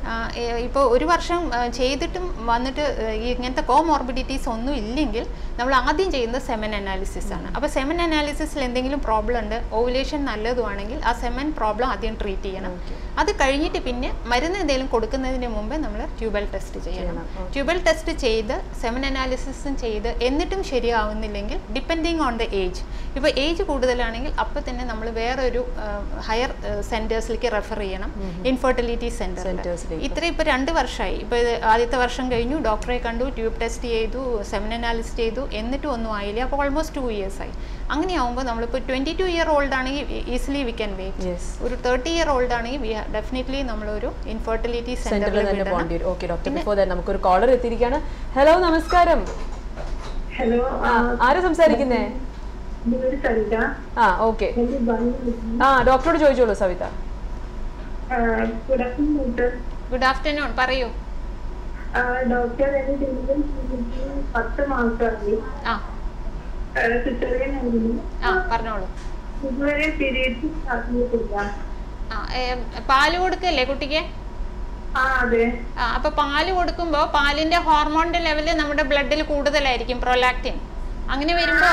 B: ഇപ്പോൾ ഒരു വർഷം ആ, ചെയ്തിട്ടും വന്നിട്ട് ആ, ഈ ഇങ്ങനത്തെ കോമോർബിഡിറ്റീസ് ഒന്നും ഇല്ലെങ്കിൽ നമ്മൾ ആദ്യം ചെയ്യുന്നത് സെമൻ അനാലിസിസ് ആണ് അപ്പോൾ സെമൻ അനാലിസിസിൽ എന്തെങ്കിലും പ്രോബ്ലം ഉണ്ട് ഓവുലേഷൻ നല്ലതുമാണെങ്കിൽ ആ സെമൻ പ്രോബ്ലം ആദ്യം ട്രീറ്റ് ചെയ്യണം അത് കഴിഞ്ഞിട്ട് പിന്നെ മരുന്ന് എന്തെങ്കിലും കൊടുക്കുന്നതിന് മുമ്പ് നമ്മൾ ട്യൂബൽ ടെസ്റ്റ് ചെയ്യണം
A: ചെയ്യണം, okay.
B: ട്യൂബൽ ടെസ്റ്റ് ചെയ്ത് സെമൻ അനാലിസിസും ചെയ്ത് എന്നിട്ടും ശരിയാവുന്നില്ലെങ്കിൽ ഡിപ്പെൻഡിങ് ഓൺ ദ ഏജ് ഇപ്പോൾ ഏജ് കൂടുതലാണെങ്കിൽ അപ്പോൾ തന്നെ നമ്മൾ വേറൊരു ഹയർ സെൻറ്റേഴ്സിലേക്ക് റെഫർ ചെയ്യണം ഇൻഫെർട്ടിലിറ്റി സെൻറ്റർ
A: Centersലേക്ക്.
B: ഇത്ര ഇപ്പോൾ രണ്ട് വർഷമായി ഇപ്പോൾ ഇത് ആദ്യത്തെ വർഷം കഴിഞ്ഞു ഡോക്ടറെ കണ്ടു ട്യൂബ് ടെസ്റ്റ് ചെയ്തു സെമൻ അനാലിസിസ് ചെയ്തു എന്നിട്ടും ഒന്നും ആയില്ല അപ്പോൾ ഓൾമോസ്റ്റ് ടു ഇയേഴ്സ് ആയി അങ്ങനെയാവുമ്പോൾ നമ്മളിപ്പോൾ ട്വൻറ്റി ടു ഇയർ ഓൾഡ് ആണെങ്കിൽ easily we can wait
A: yes
B: ഒരു തേർട്ടി ഇയർ ഓൾഡ് ആണെങ്കിൽ ഡെഫിനറ്റ്ലി നമ്മളൊരു ഇൻഫെർട്ടിലിറ്റി
A: സെന്ററിൽ
B: സെന്ററിൽ
A: തന്നെ
B: വിടണം
A: പോകേണ്ടി വരും ഓക്കെ ഡോക്ടർ ബിഫോർ ദാറ്റ് നമുക്കൊരു കോളർ എത്തിയിരിക്കുകയാണ് ഹലോ നമസ്കാരം
C: ഹലോ
A: ആ, ആരാ സംസാരിക്കുന്നേ
C: സരിത
A: ആ ഓക്കെ ആ ഡോക്ടറോട് ചോദിച്ചോളൂ Savitha
C: good afternoon
B: good afternoon പറയൂ
C: ഡോക്ടർ എന്റെ ഡെലിവറി ചെയ്തിട്ട് പത്ത് മാസമായി
B: ആ
C: സിസേറിയൻ ആയിരുന്നു
B: ആ പറഞ്ഞോളൂ
C: ഇതുവരെ പീരീഡ്സ് നടന്നിട്ടില്ല
B: ആ ഏ, പാല് കൊടുക്കല്ലേ കുട്ടിക്ക്
C: ആ അതെ
B: ആ അപ്പൊ പാല് കൊടുക്കുമ്പോൾ പാലിന്റെ ഹോർമോണിന്റെ ലെവല് നമ്മുടെ ബ്ലഡിൽ കൂടുതലായിരിക്കും പ്രൊലാക്റ്റിൻ അങ്ങനെ വരുമ്പോ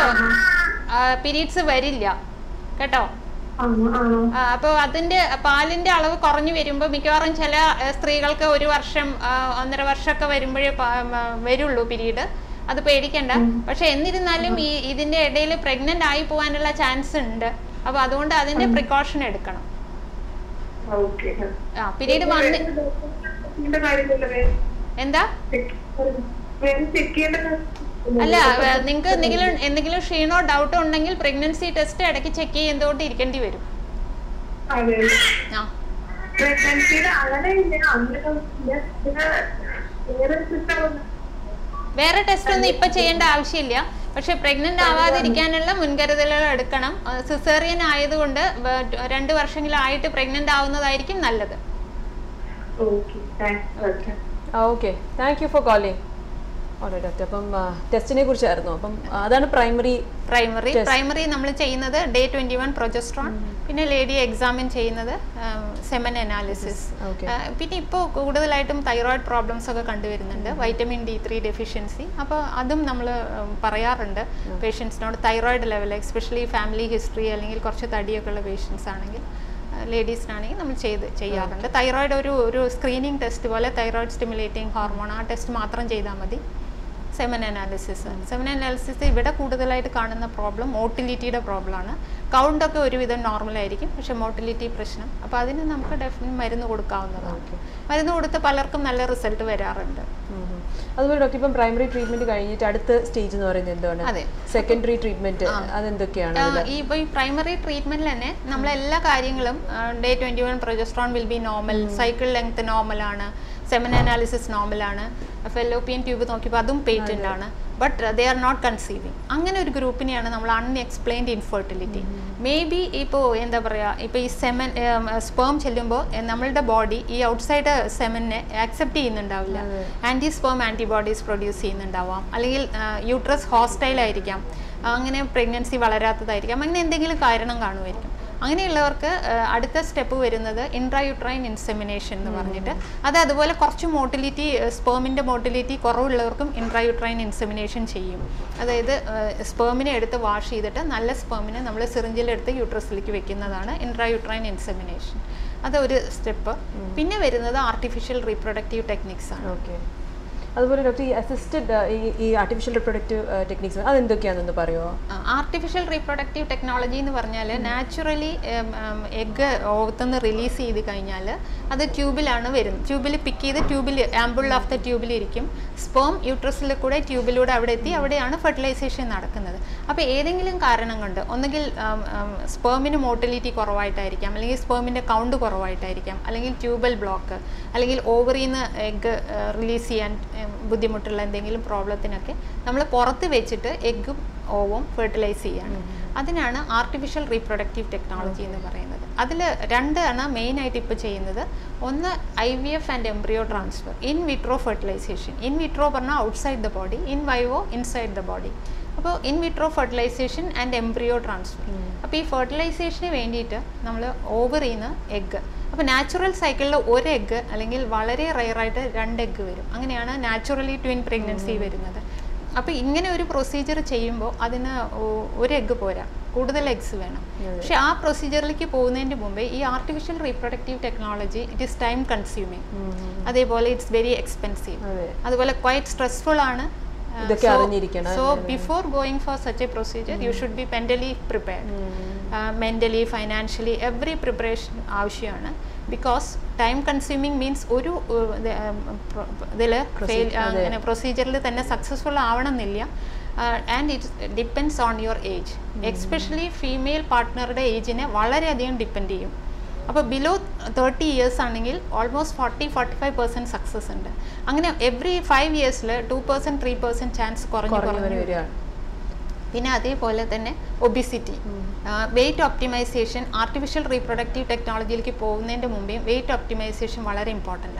B: പീരീഡ്സ് വരില്ല കേട്ടോ
C: ആണോ ആണോ
B: ആ, അപ്പോൾ അതിന്റെ പാലിന്റെ അളവ് കുറഞ്ഞു വരുമ്പോൾ മിക്കവാറും ചില ആ, സ്ത്രീകൾക്ക് ഒരു വർഷം ആ, ഒന്നര വർഷമൊക്കെ വരുമ്പോഴേ പ- ആ, വരുള്ളൂ പീരീഡ് അത് പേടിക്കണ്ട പക്ഷെ എന്നിരുന്നാലും ഈ ഇതിന്റെ ഇടയിൽ പ്രഗ്നന്റ് ആയി പോകാനുള്ള ചാൻസ് ഉണ്ട് അപ്പൊ അതുകൊണ്ട് അതിന്റെ പ്രിക്കോഷൻ എടുക്കണം
C: ഓക്കെ
B: ആ പീരീഡ് വന്ന്
C: കാര്യമില്ലല്ലേ
B: എന്താ
C: വേറെ ചെക്ക് ചെയ്യേണ്ട
B: അല്ല നിങ്ങൾക്ക് എന്തെങ്കിലും എന്തെങ്കിലും ക്ഷീണോ ഡൗട്ടോ ഉണ്ടെങ്കിൽ പ്രഗ്നൻസി ടെസ്റ്റ് ഇടയ്ക്ക് ചെക്ക് ചെയ്തുകൊണ്ട് ഇരിക്കേണ്ടി വരും
C: അതെ
B: ആ
C: പ്രഗ്നൻസിയുടെ അങ്ങനെ ഇല്ല അങ്ങനെ ഇല്ല പിന്നെ വേറെ സിസ്റ്റം
B: വേറെ ടെസ്റ്റ് ഒന്നും ഇപ്പൊ ചെയ്യേണ്ട ആവശ്യമില്ല പക്ഷെ പ്രഗ്നന്റ് ആവാതിരിക്കാനുള്ള മുൻകരുതലുകൾ എടുക്കണം സിസേറിയൻ ആയതുകൊണ്ട് വ- രണ്ട് വർഷങ്ങളായിട്ട് പ്രഗ്നന്റ് ആവുന്നതായിരിക്കും നല്ലത്
C: okay thanks
A: okay thank you for calling okay doctor അപ്പം ടെസ്റ്റിനെ കുറിച്ചായിരുന്നു അപ്പം ആ, അതാണ് പ്രൈമറി
B: പ്രൈമറി
A: Test.
B: പ്രൈമറി നമ്മൾ ചെയ്യുന്നത് ഡേ ട്വന്റി വൺ പ്രൊജസ്ട്രോൺ പിന്നെ ലേഡി എക്സാമിൻ ചെയ്യുന്നത് സെമൻ അനാലിസിസ്
A: Okay.
B: പിന്നെ ഇപ്പോൾ കൂടുതലായിട്ടും തൈറോയിഡ് പ്രോബ്ലംസ് ഒക്കെ കണ്ടുവരുന്നുണ്ട് വൈറ്റമിൻ ഡി ത്രീ ഡെഫിഷ്യൻസി അപ്പോൾ അതും നമ്മൾ പറയാറുണ്ട് പേഷ്യൻസിനോട് thyroid level especially family history അല്ലെങ്കിൽ കുറച്ച് തടിയൊക്കെ ഉള്ള പേഷ്യൻസ് ആണെങ്കിൽ ലേഡീസിനാണെങ്കിൽ നമ്മൾ ചെയ്ത് ചെയ്യാറുണ്ട് തൈറോയിഡ് ഒരു ഒരു സ്ക്രീനിങ് ടെസ്റ്റ് പോലെ തൈറോയിഡ് സ്റ്റിമുലേറ്റിംഗ് ഹോർമോൺ ആ ടെസ്റ്റ് മാത്രം ചെയ്താൽ മതി സെമൻ അനാലിസിസ് സെമൻ അനാലിസിസ് ഇവിടെ കൂടുതലായിട്ട് കാണുന്ന പ്രോബ്ലം മോട്ടിലിറ്റിയുടെ പ്രോബ്ലമാണ് കൗണ്ടൊക്കെ ഒരുവിധം നോർമൽ ആയിരിക്കും പക്ഷെ മോട്ടിലിറ്റി പ്രശ്നം അപ്പോൾ അതിന് നമുക്ക് ഡെഫിനറ്റ് മരുന്ന് കൊടുക്കാവുന്നതാണ് മരുന്ന് കൊടുത്ത് പലർക്കും നല്ല റിസൾട്ട് വരാറുണ്ട്
A: അതുപോലെ ഡോക്ടർ ഇപ്പം പ്രൈമറി ട്രീറ്റ്മെന്റ് കഴിഞ്ഞിട്ട് അടുത്ത സ്റ്റേജ് എന്ന് പറയുന്നത് എന്താണ്
B: അതെ.
A: സെക്കൻഡറി ട്രീറ്റ്മെന്റ് അതെന്തൊക്കെയാണ്
B: ആ,
A: അതില്?
B: ഈ ഇപ്പോൾ ഈ പ്രൈമറി ട്രീറ്റ്മെന്റിൽ തന്നെ നമ്മൾ എല്ലാ കാര്യങ്ങളും day twenty one progesterone will be normal cycle length നോർമലാണ് സെമൻ അനാലിസിസ് നോർമലാണ് ഫെലോപ്പിയൻ ട്യൂബ് നോക്കിയപ്പോൾ അതും പേറ്റന്റ് ആണ് but they are not conceiving അങ്ങനെ ഒരു ഗ്രൂപ്പിനെയാണ് നമ്മൾ അൺഎക്സ്പ്ലെയിൻഡ് ഇൻഫെർട്ടിലിറ്റി മേ ബി ഇപ്പോൾ എന്താ പറയുക ഇപ്പോൾ ഈ സെമൻ സ്പേം ചെല്ലുമ്പോൾ നമ്മളുടെ ബോഡി ഈ ഔട്ട്സൈഡ് സെമനെ ആക്സെപ്റ്റ് ചെയ്യുന്നുണ്ടാവില്ല ആൻറ്റി സ്പേം ആൻറ്റിബോഡീസ് പ്രൊഡ്യൂസ് ചെയ്യുന്നുണ്ടാവാം അല്ലെങ്കിൽ യൂട്രസ് ഹോസ്റ്റൈൽ ആയിരിക്കാം അങ്ങനെ പ്രഗ്നൻസി വളരാത്തതായിരിക്കാം അങ്ങനെ എന്തെങ്കിലും കാരണം കാണുമായിരിക്കും അങ്ങനെയുള്ളവർക്ക് ആ, അടുത്ത സ്റ്റെപ്പ് വരുന്നത് ഇൻട്രായുട്രൈൻ ഇൻസെമിനേഷൻ എന്ന് പറഞ്ഞിട്ട് അത് അതുപോലെ കുറച്ച് മോട്ടിലിറ്റി സ്പേമിൻ്റെ മോട്ടിലിറ്റി കുറവുള്ളവർക്കും ഇൻട്രായുട്രൈൻ ഇൻസെമിനേഷൻ ചെയ്യും അതായത് സ്പേമിനെ എടുത്ത് വാഷ് ചെയ്തിട്ട് നല്ല സ്പേമിനെ നമ്മൾ സിറിഞ്ചിലെടുത്ത് യൂട്രസിലേക്ക് വെക്കുന്നതാണ് ഇൻട്രായുട്രൈൻ ഇൻസെമിനേഷൻ അത് ഒരു സ്റ്റെപ്പ് പിന്നെ വരുന്നത് ആർട്ടിഫിഷ്യൽ റീപ്രൊഡക്റ്റീവ് ടെക്നിക്സ് ആണ്
A: ഓക്കെ അതുപോലെ ഡോക്ടർ ഈ അസിസ്റ്റഡ് ഈ ആർട്ടിഫിഷ്യൽ റിപ്രൊഡക്റ്റീവ് ടെക്നിക്സ് അതെന്തൊക്കെയാണെന്ന് പറയുമോ
B: ആർട്ടിഫിഷ്യൽ റീപ്രൊഡക്റ്റീവ് ടെക്നോളജി എന്ന് പറഞ്ഞാൽ നാച്ചുറലി എഗ്ഗ് ഓകത്തുനിന്ന് റിലീസ് ചെയ്ത് കഴിഞ്ഞാൽ അത് ട്യൂബിലാണ് വരുന്നത് ട്യൂബിൽ പിക്ക് ചെയ്ത് ട്യൂബിൽ ആംബിൾ ഓഫ് ദ ട്യൂബിൽ ഇരിക്കും സ്പേം യൂട്രസിൽ കൂടെ ട്യൂബിലൂടെ അവിടെ എത്തി അവിടെയാണ് ഫെർട്ടിലൈസേഷൻ നടക്കുന്നത് അപ്പോൾ ഏതെങ്കിലും കാരണം കൊണ്ട് ഒന്നുകിൽ സ്പേമിന് മോട്ടിലിറ്റി കുറവായിട്ടായിരിക്കാം അല്ലെങ്കിൽ സ്പേമിൻ്റെ കൗണ്ട് കുറവായിട്ടായിരിക്കാം അല്ലെങ്കിൽ ട്യൂബൽ ബ്ലോക്ക് അല്ലെങ്കിൽ ഓവറിൽ നിന്ന് എഗ്ഗ് റിലീസ് ചെയ്യാൻ ഉം, ബുദ്ധിമുട്ടുള്ള എന്തെങ്കിലും പ്രോബ്ലത്തിനൊക്കെ നമ്മൾ പുറത്ത് വെച്ചിട്ട് എഗ്ഗും ഓവും ഫെർട്ടിലൈസ് ചെയ്യാണ് അതിനാണ് ആർട്ടിഫിഷ്യൽ റീപ്രൊഡക്റ്റീവ് ടെക്നോളജി എന്ന് പറയുന്നത് അതിൽ രണ്ടാണ് മെയിനായിട്ട് ഇപ്പോൾ ചെയ്യുന്നത് ഒന്ന് I V F and embryo transfer in vitro fertilisation in vitro പറഞ്ഞാൽ outside the body in vivo inside the body അപ്പോൾ in vitro fertilisation and embryo transfer അപ്പോൾ ഈ ഫെർട്ടിലൈസേഷന് വേണ്ടിയിട്ട് നമ്മൾ ഓവറിൽ നിന്ന് എഗ്ഗ് അപ്പോൾ നാച്ചുറൽ സൈക്കിളിൽ ഒരു എഗ്ഗ് അല്ലെങ്കിൽ വളരെ റയറായിട്ട് രണ്ട് എഗ്ഗ് വരും അങ്ങനെയാണ് നാച്ചുറലി ട്വിൻ പ്രഗ്നൻസി വരുന്നത് അപ്പോൾ ഇങ്ങനെ ഒരു പ്രൊസീജിയർ ചെയ്യുമ്പോൾ അതിന് ഒ- ഒരു എഗ്ഗ് പോരാ കൂടുതൽ എഗ്സ് വേണം പക്ഷെ ആ പ്രൊസീജിയറിലേക്ക് പോകുന്നതിന് മുമ്പേ ഈ artificial reproductive technology it is time consuming അതേപോലെ ഇറ്റ്സ് വെരി എക്സ്പെൻസീവ്
A: അതെ
B: അതുപോലെ ക്വൈറ്റ് സ്ട്രെസ്ഫുൾ ആണ്
A: ഇതൊക്കെ അറിഞ്ഞിരിക്കണം.
B: So before going for such a procedure you should be mentally prepared mentally financially every preparation ആവശ്യമാണ് ബിക്കോസ് ടൈം കൺസ്യൂമിങ് മീൻസ് ഒരു ഇതിൽ fail അങ്ങനെ പ്രൊസീജിയറിൽ തന്നെ സക്സസ്ഫുൾ ആവണമെന്നില്ല and it depends on your age especially female പാർട്ട്ണറുടെ ഏജിനെ വളരെയധികം ഡിപ്പെൻഡ് ചെയ്യും അപ്പോൾ ബിലോ തേർട്ടി ഇയേഴ്സ് ആണെങ്കിൽ almost forty forty five percent success ഉണ്ട് അങ്ങനെ എവറി ഫൈവ് ഇയേഴ്സിൽ two percent three percent chance കുറഞ്ഞു
A: കുറഞ്ഞു
B: കുറഞ്ഞു വരും.
A: വരികയാണ്
B: പിന്നെ അതേപോലെ തന്നെ obesity weight optimisation artificial reproductive ടെക്നോളജിയിലേക്ക് പോകുന്നതിൻ്റെ മുമ്പേ വെയിറ്റ് ഒപ്റ്റിമൈസേഷൻ വളരെ ഇമ്പോർട്ടൻ്റ് ആണ്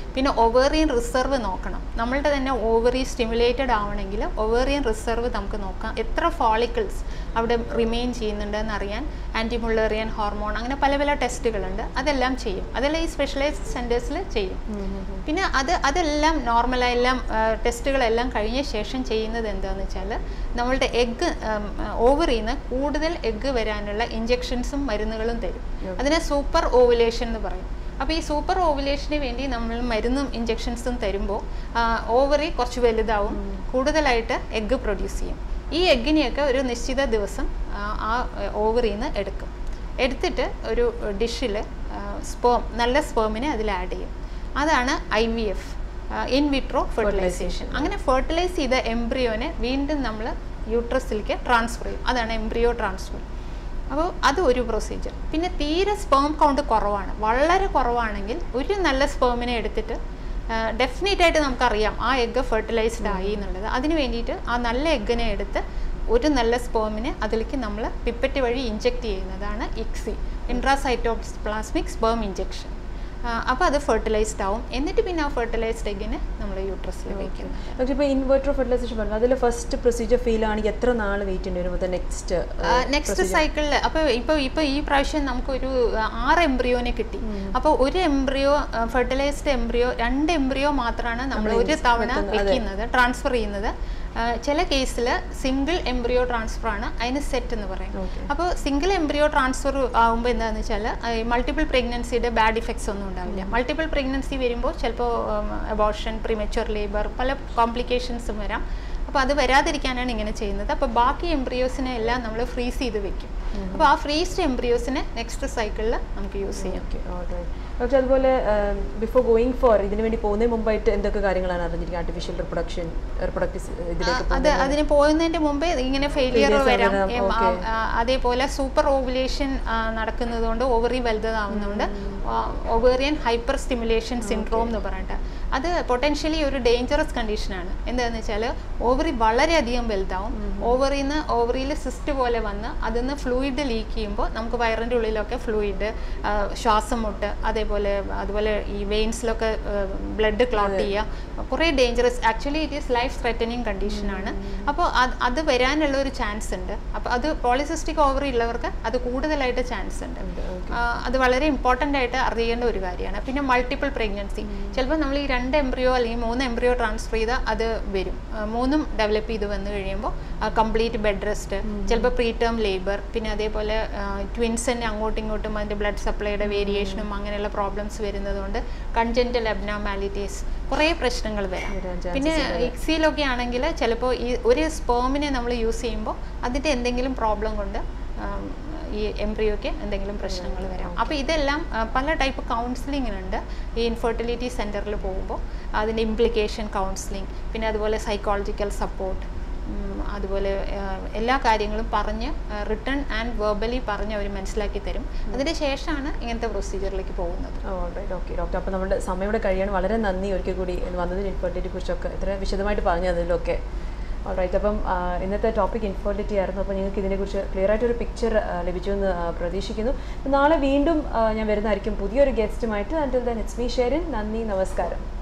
B: പിന്നെ ഒവേറിയൻ റിസർവ് നോക്കണം നമ്മളുടെ തന്നെ ഓവറി സ്റ്റിമുലേറ്റഡ് ആവണമെങ്കിൽ ഒവേറിയൻ റിസർവ് നമുക്ക് നോക്കാം എത്ര ഫോളിക്കിൾസ് അവിടെ റിമെയിൻ ചെയ്യുന്നുണ്ടെന്ന് അറിയാൻ ആൻറ്റിമുള്ളേറിയൻ ഹോർമോൺ അങ്ങനെ പല പല ടെസ്റ്റുകളുണ്ട് അതെല്ലാം ചെയ്യും അതെല്ലാം ഈ സ്പെഷ്യലൈസ്ഡ് സെൻറ്റേഴ്സിൽ ചെയ്യും പിന്നെ അത് അതെല്ലാം നോർമലായെല്ലാം ടെസ്റ്റുകളെല്ലാം കഴിഞ്ഞ ശേഷം ചെയ്യുന്നത് എന്താണെന്ന് വെച്ചാൽ നമ്മളുടെ എഗ്ഗ് ഓവറിൽ നിന്ന് കൂടുതൽ എഗ്ഗ് വരാനുള്ള ഇഞ്ചെക്ഷൻസും മരുന്നുകളും തരും അതിനെ സൂപ്പർ ഓവുലേഷൻ എന്ന് പറയും അപ്പോൾ ഈ സൂപ്പർ ഓവുലേഷന് വേണ്ടി നമ്മൾ മരുന്നും ഇഞ്ചെക്ഷൻസും തരുമ്പോൾ ഓവറി കുറച്ച് വലുതാവും കൂടുതലായിട്ട് എഗ്ഗ് പ്രൊഡ്യൂസ് ചെയ്യും ഈ എഗ്ഗിനെയൊക്കെ ഒരു നിശ്ചിത ദിവസം ആ, ആ ഓവറിൽ നിന്ന് എടുക്കും എടുത്തിട്ട് ഒരു ഡിഷിൽ സ്പേം നല്ല സ്പേമിനെ അതിൽ ആഡ് ചെയ്യും അതാണ് I V F in vitro fertilisation അങ്ങനെ ഫെർട്ടിലൈസ് ചെയ്ത എംബ്രിയോനെ വീണ്ടും നമ്മൾ യൂട്രസിലേക്ക് ട്രാൻസ്ഫർ ചെയ്യും അതാണ് എംബ്രിയോ ട്രാൻസ്ഫർ അപ്പോൾ അത് ഒരു പ്രൊസീജിയർ പിന്നെ തീരെ സ്പേം കൗണ്ട് കുറവാണ് വളരെ കുറവാണെങ്കിൽ ഒരു നല്ല സ്പേമിനെ എടുത്തിട്ട് ഡെഫിനറ്റ് ആയിട്ട് നമുക്കറിയാം ആ എഗ്ഗ് ഫെർട്ടിലൈസ്ഡ് ആയി എന്നുള്ളത് അതിന് വേണ്ടിയിട്ട് ആ നല്ല എഗ്ഗിനെ എടുത്ത് ഒരു നല്ല സ്പേമിനെ അതിലേക്ക് നമ്മൾ പിപ്പറ്റ് വഴി ഇഞ്ചെക്ട് ചെയ്യുന്നതാണ് ഇക്സി ഇൻട്രാസൈറ്റോപ്ലാസ്മിക് സ്പേം ഇഞ്ചെക്ഷൻ അപ്പോൾ അത് ഫെർട്ടിലൈസ്ഡ് ആവും എന്നിട്ട് പിന്നെ ആ ഫെർട്ടിലൈസ്ഡ് എഗ്ഗിനെ നമ്മൾ യൂട്രസിൽ വയ്ക്കുന്നു
A: പക്ഷേ ഇപ്പോൾ ഇൻവെർട്ടർ ഫെർട്ടിലൈസേഷൻ പറഞ്ഞു അതിൽ ഫസ്റ്റ് പ്രൊസീജിയർ ഫെയിൽ ആണെങ്കിൽ എത്ര നാൾ വെയിറ്റ് ചെയ്യേണ്ടി വരും അത് നെക്സ്റ്റ്
B: നെക്സ്റ്റ് സൈക്കിളിൽ അപ്പോൾ ഇപ്പോൾ ഇപ്പോൾ ഈ പ്രാവശ്യം നമുക്കൊരു ആ, ആറ് എംബ്രിയോനെ കിട്ടി അപ്പോൾ ഒരു എംബ്രിയോ ഫെർട്ടിലൈസ്ഡ് എംബ്രിയോ രണ്ട് എംബ്രിയോ മാത്രമാണ് നമ്മൾ ഒരു തവണ വെക്കുന്നത് ട്രാൻസ്ഫർ ചെയ്യുന്നത് ആ, ചില കേസിൽ സിംഗിൾ എംബ്രിയോ ട്രാൻസ്ഫർ ആണ് അതിന് സെറ്റ് എന്ന് പറയും
A: Okay.
B: അപ്പോൾ സിംഗിൾ എംബ്രിയോ ട്രാൻസ്ഫർ ആകുമ്പോൾ എന്താണെന്ന് വെച്ചാൽ മൾട്ടിപ്പിൾ പ്രഗ്നൻസിയുടെ ബാഡ് ഇഫക്ട്സ് ഒന്നും ഉണ്ടാവില്ല മൾട്ടിപ്പിൾ പ്രഗ്നൻസി വരുമ്പോൾ ചിലപ്പോൾ അബോർഷൻ പ്രിമച്വർ ലേബർ പല കോംപ്ലിക്കേഷൻസും വരാം അപ്പോൾ അത് വരാതിരിക്കാനാണ് ഇങ്ങനെ ചെയ്യുന്നത് അപ്പോൾ ബാക്കി എംബ്രിയോസിനെ എല്ലാം നമ്മൾ ഫ്രീസ് ചെയ്ത് വെക്കും അപ്പോൾ ആ ഫ്രീസ്ഡ് എംബ്രിയോസിനെ നെക്സ്റ്റ് സൈക്കിളിൽ നമുക്ക് യൂസ് ചെയ്യാം
A: പക്ഷെ അതുപോലെ ബിഫോർ ഗോയിങ് ഫോർ ഇതിനു വേണ്ടി പോകുന്നതിന് മുമ്പായിട്ട് എന്തൊക്കെ കാര്യങ്ങളാണ് അറിഞ്ഞിരിക്കുന്നത് ആർട്ടിഫിഷ്യൽ റിപ്രൊഡക്ഷൻ റിപ്രൊഡക്റ്റീവ് ഇതിലേക്ക്
B: അത് അതിന് പോകുന്നതിന്റെ മുമ്പേ ഇങ്ങനെ ഫെയിലിയർ
A: Failures
B: വരാം
A: വരാം,
B: എം, ആ,
A: okay.
B: ആ, അതേപോലെ സൂപ്പർ ഓവുലേഷൻ നടക്കുന്നത് കൊണ്ട് ഓവറി വലുതാവുന്നതുകൊണ്ട് ഒവേറിയൻ ഹൈപ്പർ സ്റ്റിമുലേഷൻ സിൻഡ്രോം എന്ന് പറഞ്ഞിട്ട് അത് പൊട്ടൻഷ്യലി ഒരു ഡേഞ്ചറസ് കണ്ടീഷനാണ് എന്താണെന്ന് വെച്ചാൽ ഓവറി വളരെയധികം വലുതാവും ഓവറിൽ നിന്ന് ഓവറിയിൽ സിസ്റ്റ് പോലെ വന്ന് അതിൽ നിന്ന് ഫ്ലൂയിഡ് ലീക്ക് ചെയ്യുമ്പോൾ നമുക്ക് വയറിൻ്റെ ഉള്ളിലൊക്കെ ഫ്ലൂയിഡ് ശ്വാസം മുട്ട് അതേപോലെ അതുപോലെ ഈ വെയിൻസിലൊക്കെ ബ്ലഡ് ക്ലോട്ട് ചെയ്യുക കുറേ dangerous actually it is life threatening കണ്ടീഷനാണ് അപ്പോൾ അത് അത് വരാനുള്ള ഒരു ചാൻസ് ഉണ്ട് അപ്പോൾ അത് പോളിസിസ്റ്റിക് ഓവറി ഉള്ളവർക്ക് അത് കൂടുതലായിട്ട് ചാൻസ് ഉണ്ട് ആ, അത് വളരെ ഇമ്പോർട്ടൻ്റ് ആയിട്ട് അറിയേണ്ട ഒരു കാര്യമാണ് പിന്നെ മൾട്ടിപ്പിൾ പ്രഗ്നൻസി ചിലപ്പോൾ നമ്മൾ ഈ രണ്ട് എംബ്രിയോ അല്ലെങ്കിൽ മൂന്ന് എംബ്രിയോ ട്രാൻസ്ഫർ ചെയ്താൽ അത് വരും ആ, മൂന്നും ഡെവലപ്പ് ചെയ്ത് വന്നു കഴിയുമ്പോൾ കംപ്ലീറ്റ് ബെഡ് റെസ്റ്റ് ചിലപ്പോൾ പ്രീ ടേം ലേബർ പിന്നെ അതേപോലെ ട്വിൻസിന് അങ്ങോട്ടും ഇങ്ങോട്ടും അതിൻ്റെ ബ്ലഡ് സപ്ലൈയുടെ വേരിയേഷനും അങ്ങനെയുള്ള പ്രോബ്ലംസ് വരുന്നതുകൊണ്ട് കൺജൻറ്റൽ അബ്നോമാലിറ്റീസ് കുറേ പ്രശ്നങ്ങൾ വരാം
A: വരാൻ chances
B: പിന്നെ ഇക്സിയിലൊക്കെ ആണെങ്കിൽ ചിലപ്പോൾ ഈ ഒരു സ്പേമിനെ നമ്മൾ യൂസ് ചെയ്യുമ്പോൾ അതിൻ്റെ എന്തെങ്കിലും പ്രോബ്ലം കൊണ്ട് ആം, ഈ എംബ്രിയോയ്ക്ക് എന്തെങ്കിലും പ്രശ്നങ്ങൾ വരാം അപ്പോൾ ഇതെല്ലാം ആ, പല ടൈപ്പ് കൗൺസിലിങ്ങിനുണ്ട് ഈ ഇൻഫെർട്ടിലിറ്റി സെൻറ്ററിൽ പോകുമ്പോൾ അതിൻ്റെ ഇംപ്ലിക്കേഷൻ കൗൺസിലിംഗ് പിന്നെ അതുപോലെ സൈക്കോളജിക്കൽ സപ്പോർട്ട് അതുപോലെ ആ, എല്ലാ കാര്യങ്ങളും പറഞ്ഞ് റിട്ടേൺ ആൻഡ് വെർബലി പറഞ്ഞ് അവർ മനസ്സിലാക്കി തരും അതിന് ശേഷമാണ് ഇങ്ങനത്തെ പ്രൊസീജിയറിലേക്ക് പോകുന്നത്
A: ഓൾറൈറ്റ് ഓക്കെ ഡോക്ടർ അപ്പോൾ നമ്മുടെ സമയം ഇവിടെ കഴിയാണ് വളരെ നന്ദി ഒരിക്കൽ കൂടി വന്നതിന് ഇൻഫെർട്ടിലിറ്റിയെ കുറിച്ചൊക്കെ ഇത്ര വിശദമായിട്ട് പറഞ്ഞു അതിലൊക്കെ ഓൾറൈറ്റ് അപ്പം ആ, ഇന്നത്തെ ടോപ്പിക് ഇൻഫെർട്ടിലിറ്റി ആയിരുന്നു അപ്പോൾ നിങ്ങൾക്ക് ഇതിനെക്കുറിച്ച് ക്ലിയർ ആയിട്ടൊരു പിക്ചർ ലഭിച്ചു എന്ന് ആ, പ്രതീക്ഷിക്കുന്നു അപ്പോൾ നാളെ വീണ്ടും ആ, ഞാൻ വരുന്നതായിരിക്കും പുതിയൊരു ഗസ്റ്റുമായിട്ട് until then it's me Sherin നന്ദി നമസ്കാരം